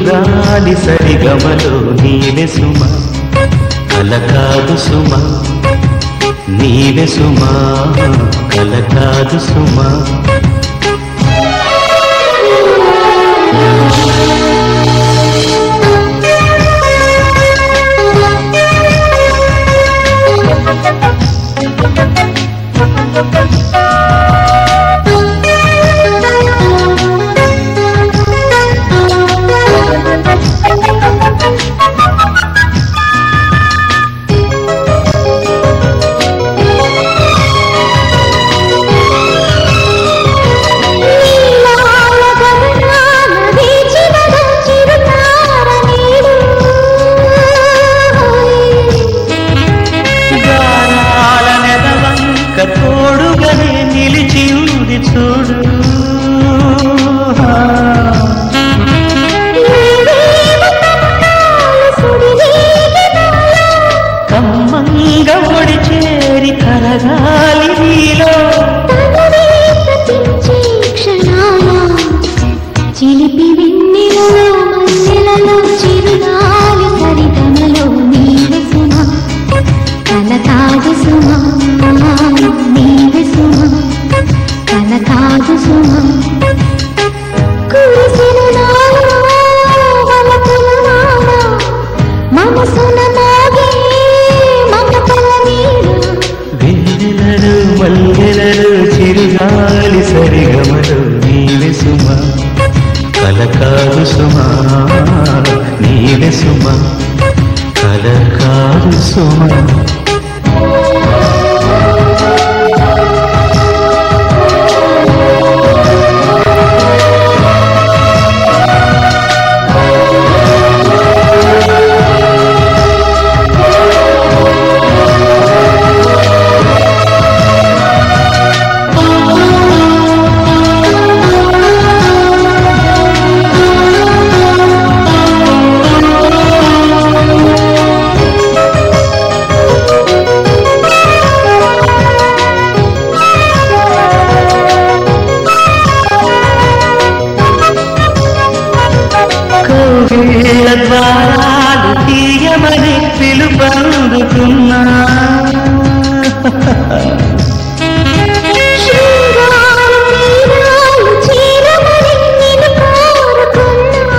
చిరుగాలి సరిగమలో నీవే సుమ కల కాదు సుమ నీవే సుమ కల కాదు సుమ నీలాల గగనాన వీచినద చిరుతార నీడు. గానాల నెదవంక తోడుగనే నిలిచి ఉంది చూడు నీవేవ తన్నాల సుడివేగనాల కమ్మంగ ఒడి చేరి కలగాలి నీలో తననే ప్రతించే క్షణాల చిలిపి వెన్నెలలో మల్లెలలో చిరుగాలి సరిగమలో నీవే సుమ కల కాదు సుమ నీవే సుమ కల కాదు సుమ కురిసిన నాలో వలపుల వాన మనసున మోగే మమతల నీడ వెన్నెలలు మల్లెలలు చిరుగాలి సరిగమలు నీవే సుమ కల కాదు సుమ నీవే సుమ కల కాదు సుమ కౌగిళ్ళ ద్వారాలు తీయమని పిలుపందుకున్నా శృంగార తీరాలు చేరమని నిన్ను కోరుకున్నా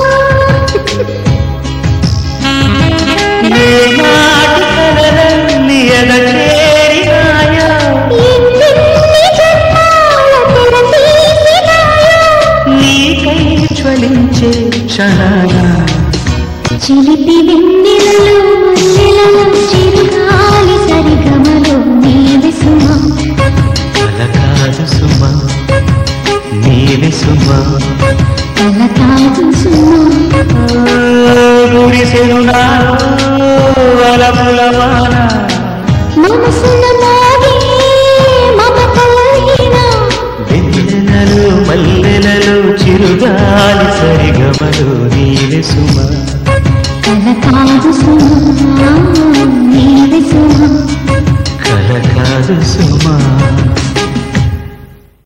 ఏనాటి కలలన్నీ ఎదచేరినాయా ఎన్నెన్ని జన్మాల తెర తీసినాయో నీకై జ్వలించే క్షణాల చిలిపి వెన్నెలలో మల్లెలలో చిరుగాలి సరిగమలో నీవి సుమ కల కాదు సుమ నీవి సుమ కల కాదు సుమ గురిసెను నాలో వలపుల వాన మనసున మోగే మమతల వీణ వెన్నెలలు మల్లెలలు చిరుగాలి సరిగమలు నీవే సుమ కల కాదు సుమ నీవి సుమ కల కాదు సుమ